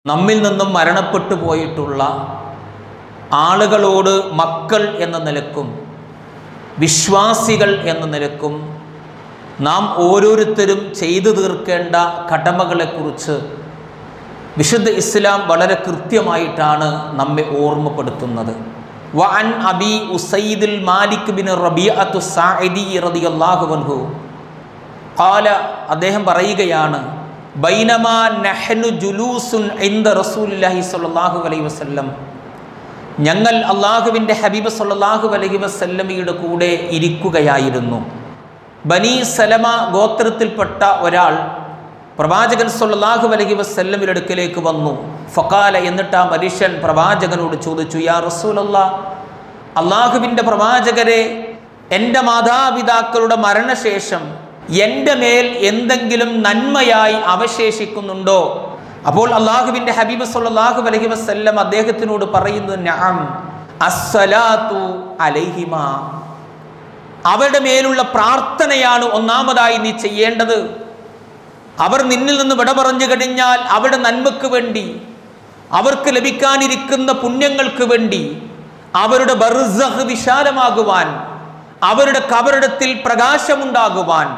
നമ്മിൽ നിന്നും മരണപ്പെട്ടു പോയിട്ടുള്ള ആളുകളോട് മക്കൾ എന്ന നിലക്കും വിശ്വാസികൾ എന്ന നിലക്കും നാം ഓരോരുത്തരും ചെയ്തു തീർക്കേണ്ട കടമകളെക്കുറിച്ച് വിശുദ്ധ ഇസ്ലാം വളരെ കൃത്യമായിട്ടാണ് നമ്മെ ഓർമ്മപ്പെടുത്തുന്നത് വഅൻ അബി ഉസൈദിൽ മാലിക് ബിൻ റബിയത്തു സാഇദി റളിയല്ലാഹു അൻഹു ഖാല അദ്ദേഹം പറയുകയാണ് ബൈനമാ നഹ്നു ജുലൂസുൻ ഇൻദ റസൂലുള്ളാഹി സ്വല്ലല്ലാഹു അലൈഹി വസല്ലം ഞങ്ങൾ അള്ളാഹുവിൻ്റെ ഹബീബ് സല്ലല്ലാഹു അലൈഹി വസല്ലമയുടെ കൂടെ ഇരിക്കുകയായിരുന്നു ബനി സലമ ഗോത്രത്തിൽപ്പെട്ട ഒരാൾ പ്രവാചകൻ സല്ലല്ലാഹു അലൈഹി വസല്ലമിന്റെ അടുക്കലേക്ക് വന്നു ഫക്കാല എന്നിട്ട് ആ മനുഷ്യൻ പ്രവാചകനോട് ചോദിച്ചു യാ റസൂലല്ലാ അള്ളാഹുവിൻ്റെ പ്രവാചകരെ എൻ്റെ മാതാപിതാക്കളുടെ മരണശേഷം എൻ്റെ മേൽ എന്തെങ്കിലും നന്മയായി അവശേഷിക്കുന്നുണ്ടോ അപ്പോൾ അള്ളാഹുവിൻ്റെ ഹബീബ് സല്ലല്ലാഹു അലൈഹി വസല്ലം അദ്ദേഹത്തിനോട് പറയുന്നത് നഅം അസ്സലാത്തു അലൈഹിമ അവരുടെ മേലുള്ള പ്രാർത്ഥനയാണ് ഒന്നാമതായി നീ ചെയ്യേണ്ടത് അവർ നിന്നിൽ നിന്ന് വിട പറഞ്ഞു കഴിഞ്ഞാൽ അവരുടെ നന്മക്ക് വേണ്ടി അവർക്ക് ലഭിക്കാനിരിക്കുന്ന പുണ്യങ്ങൾക്ക് വേണ്ടി അവരുടെ ബർസഹ് വിശാലമാകുവാൻ അവരുടെ കബറിടത്തിൽ പ്രകാശമുണ്ടാകുവാൻ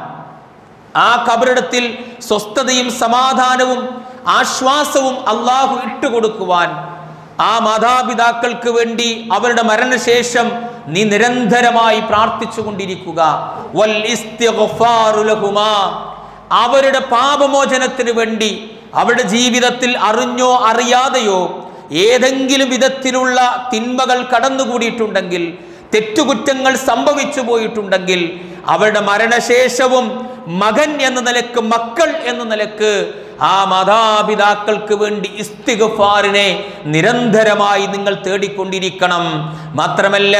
ആ കബറിടത്തിൽ സ്വസ്ഥതയും സമാധാനവും ആശ്വാസവും അള്ളാഹു ഇട്ടുകൊടുക്കുവാൻ ആ മാതാപിതാക്കൾക്ക് വേണ്ടി അവരുടെ മരണശേഷം നീ നിരന്തരമായി പ്രാർത്ഥിച്ചു കൊണ്ടിരിക്കുക വൽ ഇസ്തിഗ്ഫാറു ലഹുമാ. അവരുടെ പാപമോചനത്തിന് വേണ്ടി അവരുടെ ജീവിതത്തിൽ അറിഞ്ഞോ അറിയാതെയോ ഏതെങ്കിലും വിധത്തിലുള്ള തിന്മകൾ കടന്നുകൂടിയിട്ടുണ്ടെങ്കിൽ തെറ്റുകുറ്റങ്ങൾ സംഭവിച്ചു പോയിട്ടുണ്ടെങ്കിൽ അവരുടെ മരണശേഷവും മകൻ എന്ന നിലക്ക് മക്കൾ എന്ന നിലക്ക് ആ മാതാപിതാക്കൾക്ക് വേണ്ടി ഇസ്തിഗഫാറിനെ നിരന്തരമായി നിങ്ങൾ തേടിക്കൊണ്ടിരിക്കണം മാത്രമല്ല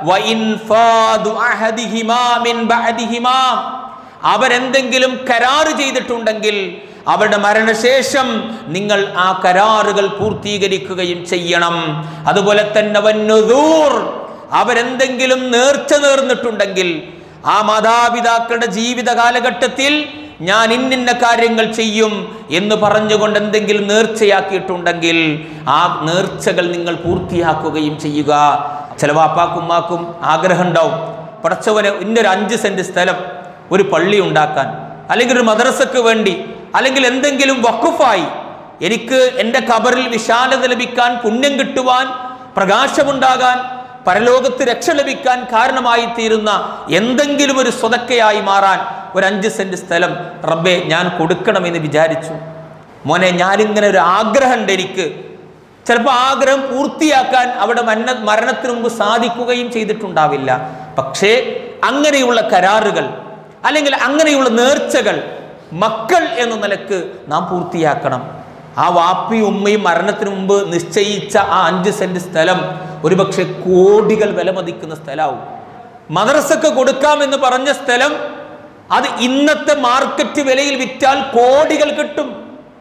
വഇൻഫാദു അഹദിഹിമാ മിൻ ബഅദിഹിമാ അവരെന്തെങ്കിലും കരാറ് ചെയ്തിട്ടുണ്ടെങ്കിൽ അവരുടെ മരണശേഷം നിങ്ങൾ ആ കരാറുകൾ പൂർത്തീകരിക്കുകയും ചെയ്യണം അതുപോലെ തന്നെ വന്നുദൂർ അവരെന്തെങ്കിലും നേർച്ച നേർന്നിട്ടുണ്ടെങ്കിൽ ആ മാതാപിതാക്കളുടെ ജീവിത കാലഘട്ടത്തിൽ ഞാൻ ഇന്നിന്ന കാര്യങ്ങൾ ചെയ്യും എന്ന് പറഞ്ഞുകൊണ്ട് എന്തെങ്കിലും നേർച്ചയാക്കിയിട്ടുണ്ടെങ്കിൽ ആ നേർച്ചകൾ നിങ്ങൾ പൂർത്തിയാക്കുകയും ചെയ്യുക ചില വാപ്പാക്കും ഉമ്മാക്കും ആഗ്രഹം ഉണ്ടാവും പടച്ചവന് ഇന്നൊരു അഞ്ച് സെന്റ് സ്ഥലം ഒരു പള്ളി ഉണ്ടാക്കാൻ അല്ലെങ്കിൽ ഒരു മദ്രസക്ക് വേണ്ടി അല്ലെങ്കിൽ എന്തെങ്കിലും വക്കുഫായി എനിക്ക് എൻ്റെ കബറിൽ വിശാലത ലഭിക്കാൻ പുണ്യം കിട്ടുവാൻ പ്രകാശമുണ്ടാകാൻ പരലോകത്ത് രക്ഷ ലഭിക്കാൻ കാരണമായി തീരുന്ന എന്തെങ്കിലും ഒരു സ്വതക്കയായി മാറാൻ ഒരു അഞ്ച് സെന്റ് സ്ഥലം റബ്ബെ ഞാൻ കൊടുക്കണമെന്ന് വിചാരിച്ചു മോനെ ഞാനിങ്ങനെ ഒരു ആഗ്രഹമുണ്ട് എനിക്ക് ചിലപ്പോൾ ആഗ്രഹം പൂർത്തിയാക്കാൻ അവിടെ മരണ മരണത്തിന് മുമ്പ് സാധിക്കുകയും ചെയ്തിട്ടുണ്ടാവില്ല പക്ഷേ അങ്ങനെയുള്ള കരാറുകൾ അല്ലെങ്കിൽ അങ്ങനെയുള്ള നേർച്ചകൾ മക്കൾ എന്ന നിലക്ക് നാം പൂർത്തിയാക്കണം ആ വാപ്പിയും ഉമ്മയും മരണത്തിന് മുമ്പ് നിശ്ചയിച്ച ആ അഞ്ച് സെന്റ് സ്ഥലം ഒരുപക്ഷെ കോടികൾ വിലമതിക്കുന്ന സ്ഥലമാവും മദ്രസക്ക് കൊടുക്കാമെന്ന് പറഞ്ഞ സ്ഥലം അത് ഇന്നത്തെ മാർക്കറ്റ് വിലയിൽ വിറ്റാൽ കോടികൾ കിട്ടും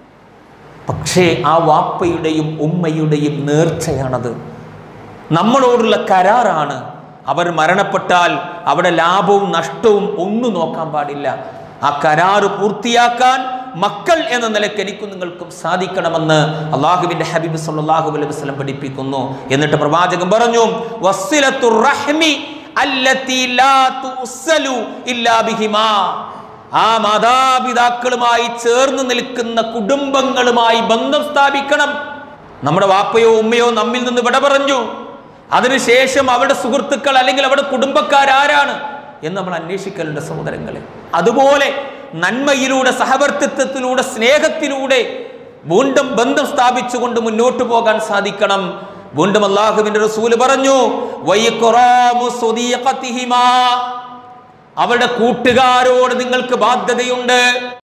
പക്ഷേ ആ വാപ്പയുടെയും ഉമ്മയുടെയും നേർച്ചയാണത് നമ്മളോടുള്ള കരാറാണ് അവർ മരണപ്പെട്ടാൽ അവിടെ ലാഭവും നഷ്ടവും ഒന്നും നോക്കാൻ പാടില്ല ആ കരാറ് പൂർത്തിയാക്കാൻ മക്കൾ എന്ന നിലയ്ക്ക് എനിക്കും നിങ്ങൾക്കും സാധിക്കണമെന്ന് അള്ളാഹുവിന്റെ ഹബീബ് സല്ലല്ലാഹു അലൈഹി വസല്ലം പഠിപ്പിക്കുന്നു എന്നിട്ട് പ്രവാചകൻ പറഞ്ഞു വസ്സിലത്തുർ റഹ്മി അല്ലത്തി ലാ തുസ്സലു ഇല്ലാ ബിഹിമാ ആ മാതാപിതാക്കളുമായി ചേർന്ന് നിൽക്കുന്ന കുടുംബങ്ങളുമായി ബന്ധം സ്ഥാപിക്കണം നമ്മുടെ വാപ്പയോ ഉമ്മയോ നമ്മിൽ നിന്ന് വിട പറഞ്ഞു അതിനുശേഷം അവരുടെ സുഹൃത്തുക്കൾ അല്ലെങ്കിൽ അവരുടെ കുടുംബക്കാരാരാണ് എന്ന് നമ്മൾ അന്വേഷിക്കലുണ്ട് സഹോദരങ്ങളെ അതുപോലെ നന്മയിലൂടെ സഹവർത്തിത്വത്തിലൂടെ സ്നേഹത്തിലൂടെ വീണ്ടും ബന്ധം സ്ഥാപിച്ചുകൊണ്ട് മുന്നോട്ട് പോകാൻ സാധിക്കണം വീണ്ടും അള്ളാഹുവിന്റെ റസൂല് പറഞ്ഞു വൈഖറാമു സ്വദീഖത്തിഹിമാ അവരുടെ കൂട്ടുകാരോട് നിങ്ങൾക്ക് ബാധ്യതയുണ്ട്